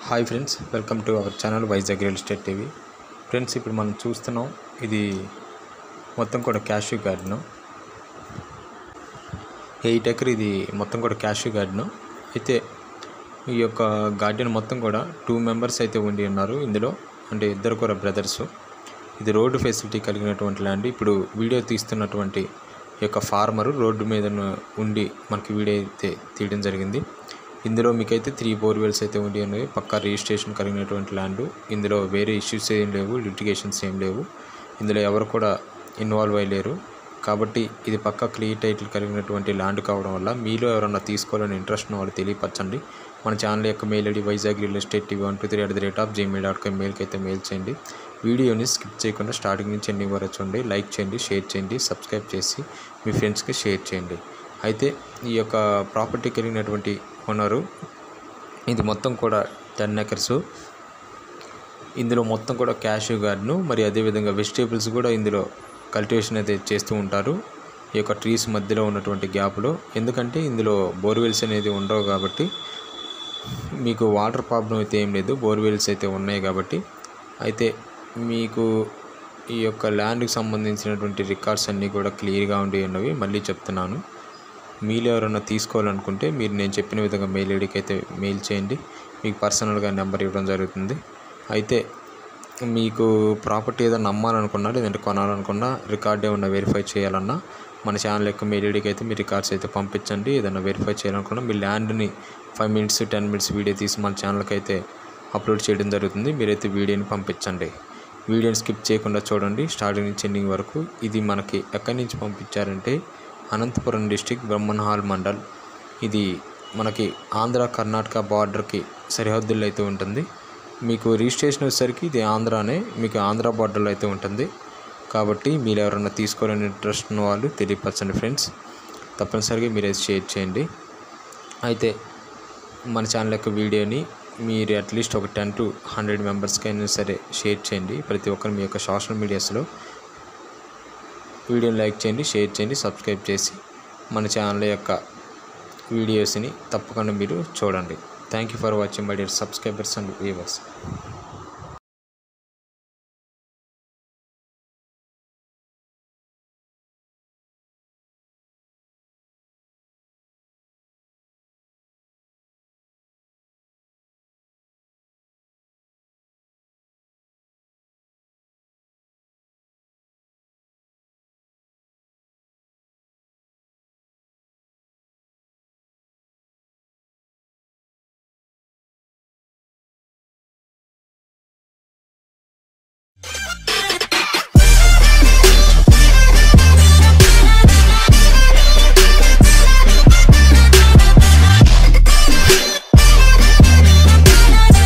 hi friends welcome to our channel Vizag real estate TV friends ఇప్పుడు మనం చూస్తున్నాం ఇది మొత్తం కూడా క్యాష్యూ గార్డెన్ ఎయిట్ ఎకర్ ఇది మొత్తం కూడా క్యాష్యూ గార్డెన్ అయితే ఈ యొక్క గార్డెన్ మొత్తం కూడా టూ మెంబర్స్ అయితే ఉండి ఉన్నారు ఇందులో అంటే ఇద్దరు కూడా బ్రదర్స్ ఇది రోడ్డు ఫెసిలిటీ కలిగినటువంటి ల్యాండ్ ఇప్పుడు వీడియో తీస్తున్నటువంటి ఈ యొక్క ఫార్మరు రోడ్డు మీద ఉండి మనకి వీడియో అయితే తీయడం జరిగింది ఇందులో మీకైతే త్రీ బోర్వెల్స్ అయితే ఉండి ఉన్నాయి పక్కా రిజిస్ట్రేషన్ కలిగినటువంటి ల్యాండ్ ఇందులో వేరే ఇష్యూస్ ఏం లేవు లిటిగేషన్స్ ఏం లేవు ఇందులో ఎవరు కూడా ఇన్వాల్వ్ అయ్యలేరు కాబట్టి ఇది పక్కా క్లియర్ టైటిల్ కలిగినటువంటి ల్యాండ్ కావడం వల్ల మీలో ఎవరన్నా తీసుకోవాలని ఇంట్రెస్ట్ ఉన్న వాళ్ళు తెలియపరచండి మన ఛానల్ యొక్క mail ID Vizag real estate TV one two three at the rate of Gmail dot com మెయిల్కి అయితే మెయిల్ చేయండి వీడియోని స్కిప్ చేయకుండా స్టార్టింగ్ నుంచి ఎన్ని వరకు చూడండి లైక్ చేయండి షేర్ చేయండి సబ్స్క్రైబ్ చేసి మీ ఫ్రెండ్స్కి షేర్ చేయండి అయితే ఈ యొక్క ప్రాపర్టీ కలిగినటువంటి ఓనరు ఇది మొత్తం కూడా టెన్ ఎకర్స్ ఇందులో మొత్తం కూడా క్యాష్యూ గార్డెను మరి అదేవిధంగా వెజిటేబుల్స్ కూడా ఇందులో కల్టివేషన్ అయితే చేస్తూ ఉంటారు ఈ యొక్క ట్రీస్ మధ్యలో ఉన్నటువంటి గ్యాప్లో ఎందుకంటే ఇందులో బోర్వెల్స్ అనేది ఉండవు కాబట్టి మీకు వాటర్ ప్రాబ్లం అయితే ఏం లేదు బోర్వెల్స్ అయితే ఉన్నాయి కాబట్టి అయితే మీకు ఈ యొక్క ల్యాండ్కి సంబంధించినటువంటి రికార్డ్స్ అన్నీ కూడా క్లియర్గా ఉండి ఉన్నవి మళ్ళీ చెప్తున్నాను మీరు ఎవరైనా తీసుకోవాలనుకుంటే మీరు నేను చెప్పిన విధంగా మెయిల్ ఐడికి అయితే మెయిల్ చేయండి మీకు పర్సనల్గా నెంబర్ ఇవ్వడం జరుగుతుంది అయితే మీకు ప్రాపర్టీ ఏదైనా అమ్మాలనుకున్నా లేదంటే కొనాలనుకున్నా రికార్డ్ ఏమన్నా వెరిఫై చేయాలన్నా మన ఛానల్ యొక్క మెయిల్ ఐడికి అయితే మీ రికార్డ్స్ అయితే పంపించండి ఏదైనా వెరిఫై చేయాలనుకున్నా మీ ల్యాండ్ని five minutes ten minutes video తీసి మన ఛానల్కి అయితే అప్లోడ్ చేయడం జరుగుతుంది మీరైతే వీడియోని పంపించండి వీడియోని స్కిప్ చేయకుండా చూడండి స్టార్టింగ్ నుంచి ఎండింగ్ వరకు ఇది మనకి ఎక్కడి నుంచి పంపించారంటే అనంతపురం డిస్టిక్ బ్రహ్మన్హాల్ మండల్ ఇది మనకి ఆంధ్ర కర్ణాటక బార్డర్కి సరిహద్దుల్లో అయితే ఉంటుంది మీకు రిజిస్ట్రేషన్ వచ్చేసరికి ఇది ఆంధ్రానే మీకు ఆంధ్ర బార్డర్లో అయితే ఉంటుంది కాబట్టి మీరు ఎవరైనా తీసుకోవాలని ఇంట్రెస్ట్ ఉన్న వాళ్ళు తెలియపరచండి ఫ్రెండ్స్ తప్పనిసరిగా మీరు అయితే షేర్ చేయండి అయితే మన ఛానల్ యొక్క వీడియోని మీరు అట్లీస్ట్ ఒక టెన్ టు హండ్రెడ్ మెంబర్స్కి అయినా సరే షేర్ చేయండి ప్రతి ఒక్కరు మీ యొక్క సోషల్ మీడియాస్లో వీడియోని లైక్ చేయండి షేర్ చేయండి సబ్స్క్రైబ్ చేసి మన ఛానల్ యొక్క వీడియోస్ని తప్పకుండా మీరు చూడండి thank you for watching my dear subscribers and viewers